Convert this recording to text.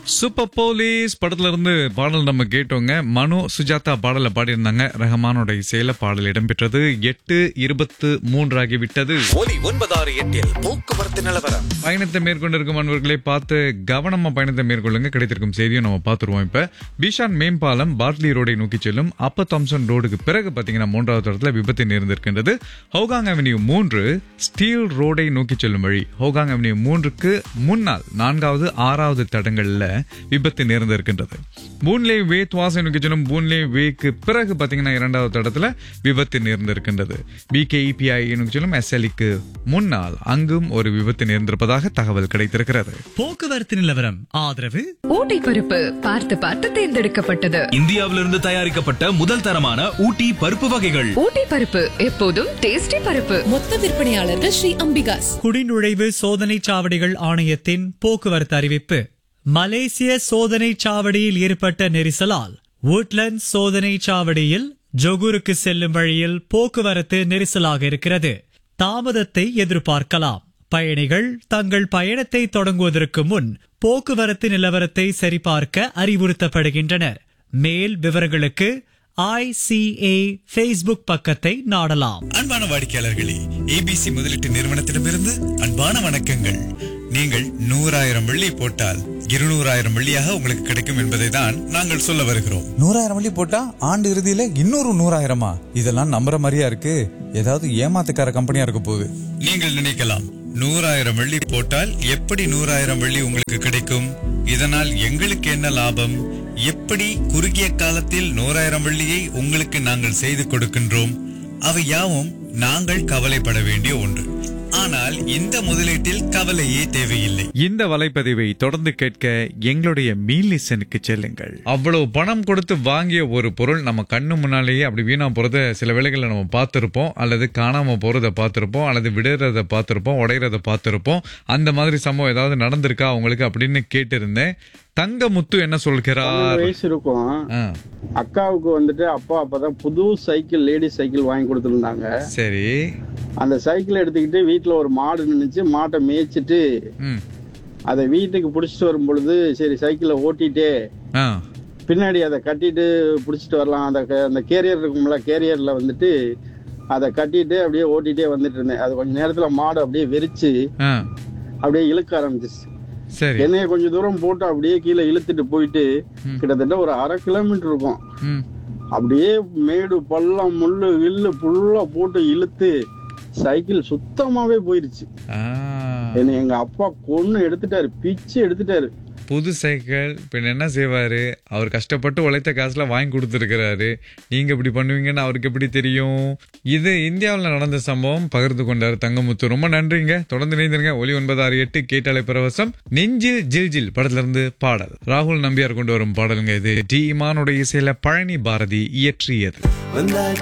super police படத்துல இருந்து பாடல் நம்ம கேட்டோங்க மனு சுஜாதா பாடல பாடியிருந்தாங்க ரஹமானோட இசையில பாடல் இடம்பெற்றது எட்டு இருபத்து மூன்றாகி விட்டது ஒலி ஒன்பதாறு எட்டில் போக்குவரத்து நிலவரம் பயணத்தை மேற்கொண்டிருக்கும் அன்பர்களை பார்த்து கவனமா பயணத்தை மேற்கொள்ளுங்க கிடைத்திருக்கும் செய்தியும் நம்ம பார்த்துருவோம் இப்ப பீஷான் மேம்பாலம் பார்ட்லி ரோடை நோக்கி செல்லும் அப்ப தாம்சன் ரோடுக்கு பிறகு பாத்தீங்கன்னா மூன்றாவது இடத்துல விபத்து நேர்ந்திருக்கின்றது ஹோகாங் அவென்யூ மூன்று ஸ்டீல் ரோடை நோக்கி செல்லும் வழி ஹோகாங் அவென்யூ மூன்றுக்கு முன்னால் நான்காவது ஆறாவது தடங்கள்ல விபத்து நேர்ந்திருக்கின்றது பூன்லே வே துவாசை நோக்கி செல்லும் பூன்லே வேக்கு பிறகு பாத்தீங்கன்னா இரண்டாவது இடத்துல விபத்து நேர்ந்திருக்கின்றது பிகேஇபிஐ நோக்கி செல்லும் எஸ்எல்இக்கு முன்னால் அங்கும் ஒரு விபத்து நேர்ந்திருப்பதாக தகவல் கிடைத்திருக்கிறது போக்குவரத்து நிலவரம் ஆதரவு ஊட்டி பருப்பு பார்த்து பார்த்து தேர்ந்தெடுக்கப்பட்டது இந்தியாவிலிருந்து தயாரிக்கப்பட்ட முதல் தரமான ஊட்டி பருப்பு வகைகள் ஊட்டி பருப்பு எப்போதும் டேஸ்டி பருப்பு மொத்த விற்பனையாளர்கள் ஸ்ரீ அம்பிகாஸ் குடிநுழைவு சோதனை சாவடிகள் ஆணையத்தின் போக்குவரத்து அறிவிப்பு மலேசிய சோதனை சாவடியில் ஏற்பட்ட நெரிசலால் woodlands சோதனை சாவடியில் ஜொகூருக்கு செல்லும் வழியில் போக்குவரத்து நெரிசலாக இருக்கிறது தாமதத்தை எதிர்பார்க்கலாம் பயணிகள் தங்கள் பயணத்தை தொடங்குவதற்கு முன் போக்குவரத்து நிலவரத்தை சரிபார்க்க அறிவுறுத்தப்படுகின்றனர் மேல் விவரங்களுக்கு ஐசிஏ ஃபேஸ்புக் பக்கத்தை நாடலாம் அன்பான வாடிக்கையாளர்களே ஏபிசி முதலீட்டு நிறுவனத்திடமிருந்து அன்பான வணக்கங்கள் நீங்கள் நூறாயிரம் வெள்ளி போட்டால் இருநூறாயிரம் வெள்ளியாக உங்களுக்கு கிடைக்கும் என்பதை தான் நாங்கள் சொல்ல வருகிறோம் நூறாயிரம் வள்ளி போட்டா ஆண்டு இறுதியில இன்னொரு நூறாயிரமா இதெல்லாம் நம்புற மாதிரியா இருக்கு ஏதாவது ஏமாத்துக்கார கம்பெனியா இருக்க போகுது நீங்கள் நினைக்கலாம் நூறாயிரம் வெள்ளி போட்டால் எப்படி நூறாயிரம் வெள்ளி உங்களுக்கு கிடைக்கும் இதனால் எங்களுக்கு என்ன லாபம் எப்படி குறுகிய காலத்தில் நூறாயிரம் வெள்ளியை உங்களுக்கு நாங்கள் செய்து கொடுக்கின்றோம் அவை யாவும் நாங்கள் கவலைப்பட வேண்டிய ஒன்று ஆனால் இந்த முதலீட்டில் கவலையே தேவையில்லை இந்த வலைப்பதிவை தொடர்ந்து கேட்க எங்களுடைய மீலிசனுக்கு செல்லுங்கள் அவ்வளவு பணம் கொடுத்து வாங்கிய ஒரு பொருள் நம்ம கண்ணு முன்னாலேயே அப்படி வீணா போறத சில வேளைகளில் நம்ம பார்த்திருப்போம் அல்லது காணாம போறத பார்த்திருப்போம் அல்லது விடுறத பார்த்திருப்போம் உடையறத பார்த்திருப்போம் அந்த மாதிரி சம்பவம் ஏதாவது நடந்திருக்கா உங்களுக்கு அப்படின்னு கேட்டிருந்தேன் தங்கமுத்து என்ன சொல்கிறார் பன்னெண்டு வயசு இருக்கும் ஆ, அக்காவுக்கு வந்துட்டு அப்பா அப்பதான் புது சைக்கிள் லேடி சைக்கிள் வாங்கி கொடுத்துருந்தாங்க சரி அந்த சைக்கிள் எடுத்துக்கிட்டு வீட்டுல ஒரு மாடு நின்னுச்சு மாட்டை மேய்ச்சிட்டு ம் அதை வீட்டுக்கு பிடிச்சிட்டு வரும் பொழுது சரி சைக்கிளை ஓட்டிட்டே ஆ பின்னாடி அதை கட்டிட்டு பிடிச்சிட்டு வரலாம் அந்த க- அந்த கேரியர் இருக்கும்ல கேரியர்ல வந்துட்டு அதை கட்டிட்டு அப்படியே ஓட்டிட்டே வந்துட்டு இருந்தேன் அது கொஞ்ச நேரத்துல மாடு அப்படியே வெறிச்சு ஆ அப்படியே இழுக்க ஆரம்பிச்சிச்சு சரி என்னைய கொஞ்சம் தூரம் போட்டு அப்படியே கீழே இழுத்துட்டு போயிட்டு கிட்டத்தட்ட ஒரு அரை கிலோமீட்டர் இருக்கும் ம் அப்படியே மேடு பள்ளம் முள்ளு வில்லு புல்லா போட்டு இழுத்து சைக்கிள் சுத்தமாவே போயிருச்சு ஆ என்னை எங்க அப்பா கொன்னு எடுத்துட்டாரு பிச்சு எடுத்துட்டாரு புது சைக்கிள் பின் என்ன செய்வாரு அவர் கஷ்டப்பட்டு உழைத்த காசுல வாங்கி கொடுத்துருக்கிறாரு நீங்க இப்படி பண்ணுவீங்கன்னு அவருக்கு எப்படி தெரியும் இது இந்தியாவில் நடந்த சம்பவம் பகிர்ந்து கொண்டார் தங்கமுத்து ரொம்ப நன்றிங்க தொடர்ந்து இணைந்திருங்க ஒலி ஒன்பது ஆறு எட்டு கேட்டாலை பரவசம் நெஞ்சில் ஜில் ஜில் படத்துல இருந்து பாடல் ராகுல் நம்பியார் கொண்டு வரும் பாடலுங்க இது டி இமானோட இசையில பழனி பாரதி இயற்றியது